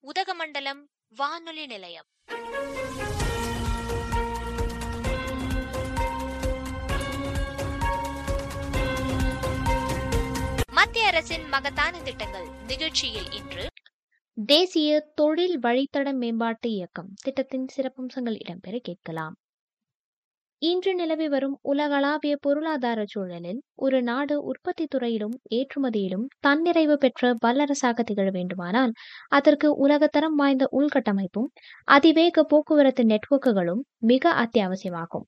உதகமண்டலம் வானொலி நிலையம் மத்திய அரசின் மகத்தான திட்டங்கள் நிகழ்ச்சியில் இன்று தேசிய தொழில் வழித்தட மேம்பாட்டு இயக்கம் திட்டத்தின் சிறப்பம்சங்கள் இடம்பெற கேட்கலாம் இன்று நிலவி வரும் உலகளாவிய பொருளாதார சூழலில் ஒரு நாடு உற்பத்தி துறையிலும் ஏற்றுமதியிலும் தன்னிறைவு பெற்ற வல்லரசாக திகழ வேண்டுமானால் அதற்கு உலகத்தரம் வாய்ந்த உள்கட்டமைப்பும் அதிவேக போக்குவரத்து நெட்வொர்க்குகளும் மிக அத்தியாவசியமாகும்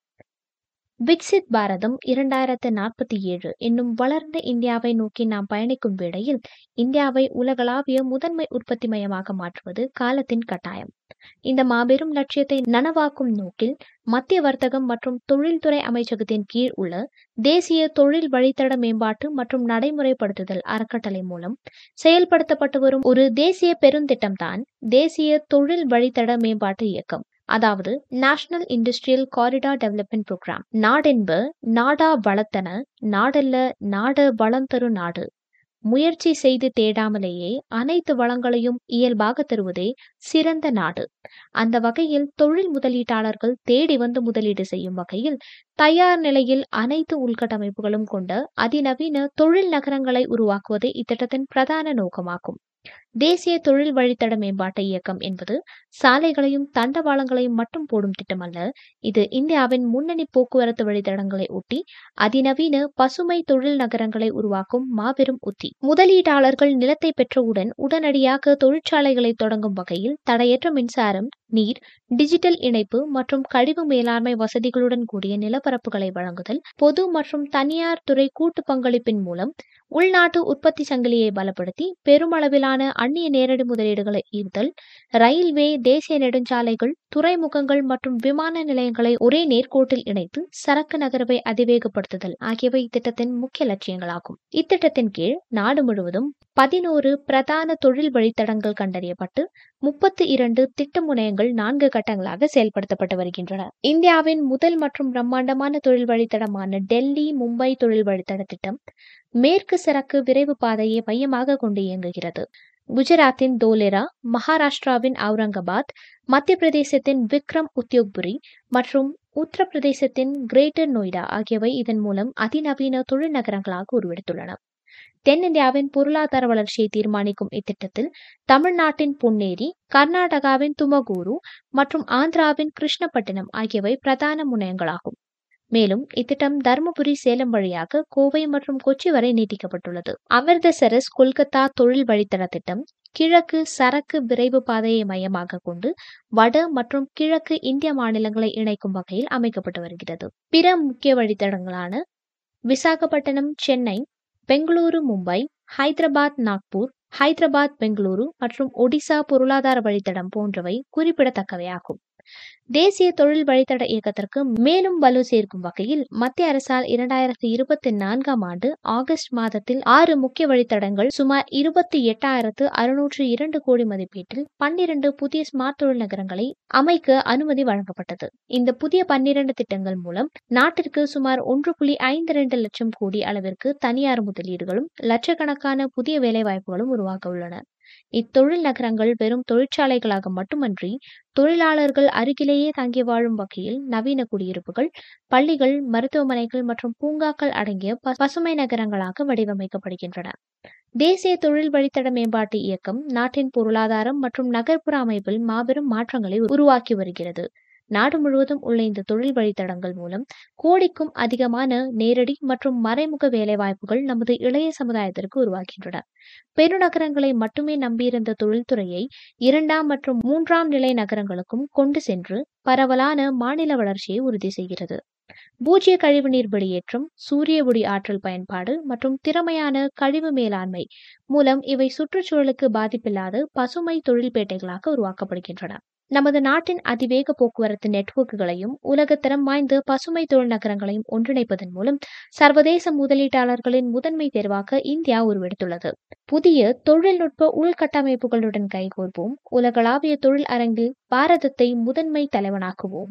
விக்சித் பாரதம் இரண்டாயிரத்து நாற்பத்தி ஏழு என்னும் வளர்ந்த இந்தியாவை நோக்கி நாம் பயணிக்கும் வேளையில் இந்தியாவை உலகளாவிய முதன்மை உற்பத்தி மையமாக மாற்றுவது காலத்தின் கட்டாயம் இந்த மாபெரும் லட்சியத்தை நனவாக்கும் நோக்கில் மத்திய வர்த்தகம் மற்றும் தொழில்துறை அமைச்சகத்தின் கீழ் உள்ள தேசிய தொழில் வழித்தட மேம்பாட்டு மற்றும் நடைமுறைப்படுத்துதல் அறக்கட்டளை மூலம் செயல்படுத்தப்பட்டு வரும் ஒரு தேசிய பெருந்திட்டம்தான் தேசிய தொழில் வழித்தட மேம்பாட்டு இயக்கம் அதாவது national industrial corridor development programme நாடென்ப நாடா வளத்தன நாடல்ல நாடு வளம் நாடு முயற்சி செய்து தேடாமலேயே அனைத்து வளங்களையும் இயல்பாக தருவதே சிறந்த நாடு அந்த வகையில் தொழில் முதலீட்டாளர்கள் தேடி வந்து முதலீடு செய்யும் வகையில் தயார் நிலையில் அனைத்து உள்கட்டமைப்புகளும் கொண்ட அதிநவீன தொழில் நகரங்களை உருவாக்குவதே இத்திட்டத்தின் பிரதான நோக்கமாகும் தேசிய தொழில் வழித்தட மேம்பாட்டு இயக்கம் என்பது சாலைகளையும் தண்டவாளங்களையும் மட்டும் போடும் திட்டமல்ல இது இந்தியாவின் முன்னணி போக்குவரத்து வழித்தடங்களை ஒட்டி அதிநவீன பசுமை தொழில் நகரங்களை உருவாக்கும் மாபெரும் உத்தி முதலீட்டாளர்கள் நிலத்தை பெற்றவுடன் உடனடியாக தொழிற்சாலைகளை தொடங்கும் வகையில் தடையற்ற மின்சாரம் நீர் டிஜிட்டல் இணைப்பு மற்றும் கழிவு மேலாண்மை வசதிகளுடன் கூடிய நிலப்பரப்புகளை வழங்குதல் பொது மற்றும் தனியார் துறை கூட்டு பங்களிப்பின் மூலம் உள்நாட்டு உற்பத்தி சங்கிலியை பலப்படுத்தி பெருமளவிலான அந்நிய நேரடி முதலீடுகளை ஈர்த்தல் ரயில்வே தேசிய நெடுஞ்சாலைகள் துறைமுகங்கள் மற்றும் விமான நிலையங்களை ஒரே நேர்கோட்டில் இணைத்து சரக்கு நகர்வை அதிவேகப்படுத்துதல் ஆகியவை இத்திட்டத்தின் முக்கிய லட்சியங்களாகும் இத்திட்டத்தின் கீழ் நாடு முழுவதும் பதினோரு பிரதான தொழில் வழித்தடங்கள் கண்டறியப்பட்டு முப்பத்தி இரண்டு திட்ட முனையங்கள் நான்கு கட்டங்களாக செயல்படுத்தப்பட்டு வருகின்றன இந்தியாவின் முதல் மற்றும் பிரம்மாண்டமான தொழில் வழித்தடமான டெல்லி மும்பை தொழில் வழித்தட திட்டம் மேற்கு சரக்கு விரைவு பாதையை மையமாக கொண்டு இயங்குகிறது குஜராத்தின் தோலேரா மகாராஷ்டிராவின் அவுரங்காபாத் மத்திய பிரதேசத்தின் விக்ரம் உத்தியோக்புரி மற்றும் உத்தரப்பிரதேசத்தின் கிரேட்டர் நொய்டா ஆகியவை இதன் மூலம் அதிநவீன தொழில் நகரங்களாக உருவெடுத்துள்ளன தென்னிந்தியாவின் பொருளாதார வளர்ச்சியை தீர்மானிக்கும் இத்திட்டத்தில் தமிழ்நாட்டின் பொன்னேரி கர்நாடகாவின் துமகூரு மற்றும் ஆந்திராவின் கிருஷ்ணப்பட்டினம் ஆகியவை பிரதான முனையங்களாகும் மேலும் இத்திட்டம் தருமபுரி சேலம் வழியாக கோவை மற்றும் கொச்சி வரை நீட்டிக்கப்பட்டுள்ளது அமிர்தசரஸ் கொல்கத்தா தொழில் வழித்தட திட்டம் கிழக்கு சரக்கு விரைவு பாதையை மையமாக கொண்டு வட மற்றும் கிழக்கு இந்திய மாநிலங்களை இணைக்கும் வகையில் அமைக்கப்பட்டு வருகிறது பிற முக்கிய வழித்தடங்களான விசாகப்பட்டினம் சென்னை பெங்களூரு மும்பை ஹைதராபாத் நாக்பூர் ஹைதராபாத் பெங்களூரு மற்றும் ஒடிசா பொருளாதார வழித்தடம் போன்றவை குறிப்பிடத்தக்கவையாகும் தேசிய தொழில் வழித்தட இயக்கத்திற்கு மேலும் வலு சேர்க்கும் வகையில் மத்திய அரசால் இரண்டாயிரத்தி இருபத்தி நான்காம் ஆண்டு ஆகஸ்ட் மாதத்தில் ஆறு முக்கிய வழித்தடங்கள் சுமார் இருபத்தி எட்டாயிரத்து அறுநூற்று இரண்டு கோடி மதிப்பீட்டில் பன்னிரண்டு புதிய ஸ்மார்ட் தொழில் நகரங்களை அமைக்க அனுமதி வழங்கப்பட்டது இந்த புதிய பன்னிரண்டு திட்டங்கள் மூலம் நாட்டிற்கு சுமார் ஒன்று புள்ளி ஐந்து இரண்டு லட்சம் கோடி அளவிற்கு தனியார் முதலீடுகளும் லட்சக்கணக்கான புதிய வேலைவாய்ப்புகளும் உருவாக உள்ளன இத்தொழில் நகரங்கள் வெறும் தொழிற்சாலைகளாக மட்டுமன்றி தொழிலாளர்கள் அருகிலேயே தங்கி வாழும் வகையில் நவீன குடியிருப்புகள் பள்ளிகள் மருத்துவமனைகள் மற்றும் பூங்காக்கள் அடங்கிய பசுமை நகரங்களாக வடிவமைக்கப்படுகின்றன தேசிய தொழில் வழித்தட மேம்பாட்டு இயக்கம் நாட்டின் பொருளாதாரம் மற்றும் நகர்ப்புற அமைப்பில் மாபெரும் மாற்றங்களை உருவாக்கி வருகிறது நாடு முழுவதும் உள்ள இந்த தொழில் வழித்தடங்கள் மூலம் கோடிக்கும் அதிகமான நேரடி மற்றும் மறைமுக வேலைவாய்ப்புகள் நமது இளைய சமுதாயத்திற்கு உருவாகின்றன பெருநகரங்களை மட்டுமே நம்பியிருந்த தொழில்துறையை இரண்டாம் மற்றும் மூன்றாம் நிலை நகரங்களுக்கும் கொண்டு சென்று பரவலான மாநில வளர்ச்சியை உறுதி செய்கிறது பூஜ்ய கழிவுநீர் வெளியேற்றம் சூரிய ஒளி ஆற்றல் பயன்பாடு மற்றும் திறமையான கழிவு மேலாண்மை மூலம் இவை சுற்றுச்சூழலுக்கு பாதிப்பில்லாத பசுமை தொழில்பேட்டைகளாக உருவாக்கப்படுகின்றன நமது நாட்டின் அதிவேக போக்குவரத்து நெட்வொர்க்குகளையும் உலகத்தரம் வாய்ந்த பசுமை தொழில் நகரங்களையும் ஒன்றிணைப்பதன் மூலம் சர்வதேச முதலீட்டாளர்களின் முதன்மை தேர்வாக இந்தியா உருவெடுத்துள்ளது புதிய தொழில்நுட்ப உள்கட்டமைப்புகளுடன் கைகோர்ப்போம் உலகளாவிய தொழில் அரங்கில் பாரதத்தை முதன்மை தலைவனாக்குவோம்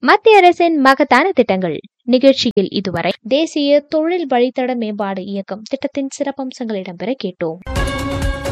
மத்திய அரசின் மகத்தான திட்டங்கள் நிகழ்ச்சியில் இதுவரை தேசிய தொழில் வழித்தட மேம்பாடு இயக்கம் திட்டத்தின் சிறப்பம்சங்கள் இடம்பெற கேட்டோம்